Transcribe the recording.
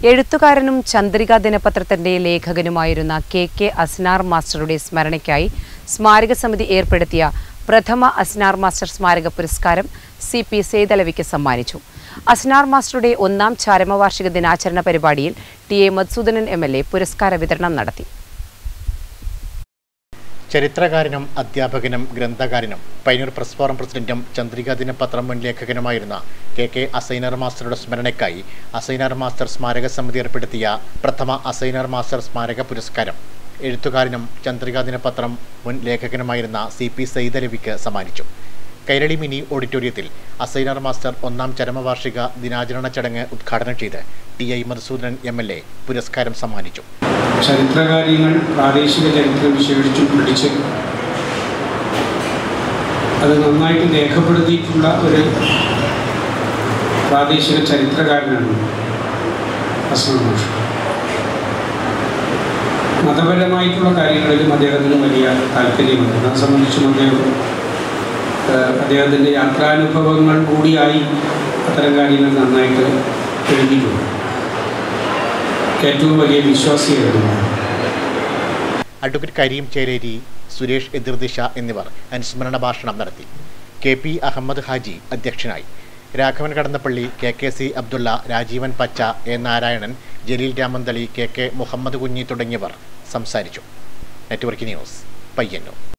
എഴുത്തുകാരനും ചന്ദ്രിക ദിനപത്രത്തിന്റെ ലേഖകനുമായിരുന്ന K K അസ്നാർ മാസ്റ്ററുടെ സ്മരണയ്ക്കായി സ്മാരക സമിതി ഏർപ്പെടുത്തിയ പ്രഥമ അസ്നാർ മാസ്റ്റർ സ്മാരക പുരസ്കാരം സി പി സേതലവിക്ക് സമ്മാനിച്ചു അസ്നാർ മാസ്റ്ററുടെ ഒന്നാം ചരമവാർഷിക ദിനാചരണ പരിപാടിയിൽ T A Madhusudanan M L A പുരസ്കാര വിതരണം നടത്തി ചരിത്രകാരനും അധ്യാപകനും ഗ്രന്ഥകാരനും പൈനൂർ പ്രസ് ഫോറം പ്രസിഡന്റും ചന്ദ്രിക ദിനപത്രം മുൻ ലേഖകനുമായിരുന്ന കെ കെ അസൈനർ മാസ്റ്ററുടെ സ്മരണയ്ക്കായി അസൈനർ മാസ്റ്റർ സ്മാരക സമിതി ഏർപ്പെടുത്തിയ പ്രഥമ അസൈനർ മാസ്റ്റർ സ്മാരക പുരസ്കാരം എഴുത്തുകാരനും ചന്ദ്രിക ദിനപത്രം മുൻ ലേഖകനുമായിരുന്ന സി പി സൈദലവിക്ക് സമ്മാനിച്ചു കൈരളി മിനി ഓഡിറ്റോറിയത്തിൽ അസൈനർ മാസ്റ്റർ ഒന്നാം ചരമവാർഷിക ദിനാചരണ ചടങ്ങ് ഉദ്ഘാടനം ചെയ്ത് T I Madhusudanan M L A പുരസ്കാരം സമ്മാനിച്ചു ചരിത്രകാര്യങ്ങൾ പ്രാദേശിക ചരിത്രം വിശേഷിച്ചും പഠിച്ച് അത് നന്നായിട്ട് രേഖപ്പെടുത്തിയിട്ടുള്ള ഒരു പ്രാദേശിക ചരിത്രകാരനാണ് അസ്മൻ മാഷ് മതപരമായിട്ടുള്ള കാര്യങ്ങളിലും അദ്ദേഹത്തിന് വലിയ താല്പര്യമുണ്ട് അതിനെ സംബന്ധിച്ചും അദ്ദേഹം ഏഹ്, അദ്ദേഹത്തിൻ്റെ യാത്രാനുഭവങ്ങൾ കൂടിയായി അത്തരം കാര്യങ്ങൾ നന്നായിട്ട് എഴുതിയിട്ടുണ്ട് ഏറ്റവും വലിയ വിശ്വാസിയായിരുന്നു അഡ്വക്കേറ്റ് കരീം ചേരേരി സുരേഷ് എതിർദിശ എന്നിവർ അനുസ്മരണ ഭാഷണം നടത്തി കെ പി അഹമ്മദ് ഹാജി അധ്യക്ഷനായി Raghavan Kadannappally K K C Abdulla Rajeevan പച്ച A Narayanan Jaleel Ramanthali K K Muhammad Kunhi തുടങ്ങിയവർ സംസാരിച്ചു നെറ്റ്വർക്ക് ന്യൂസ് പയ്യന്നൂർ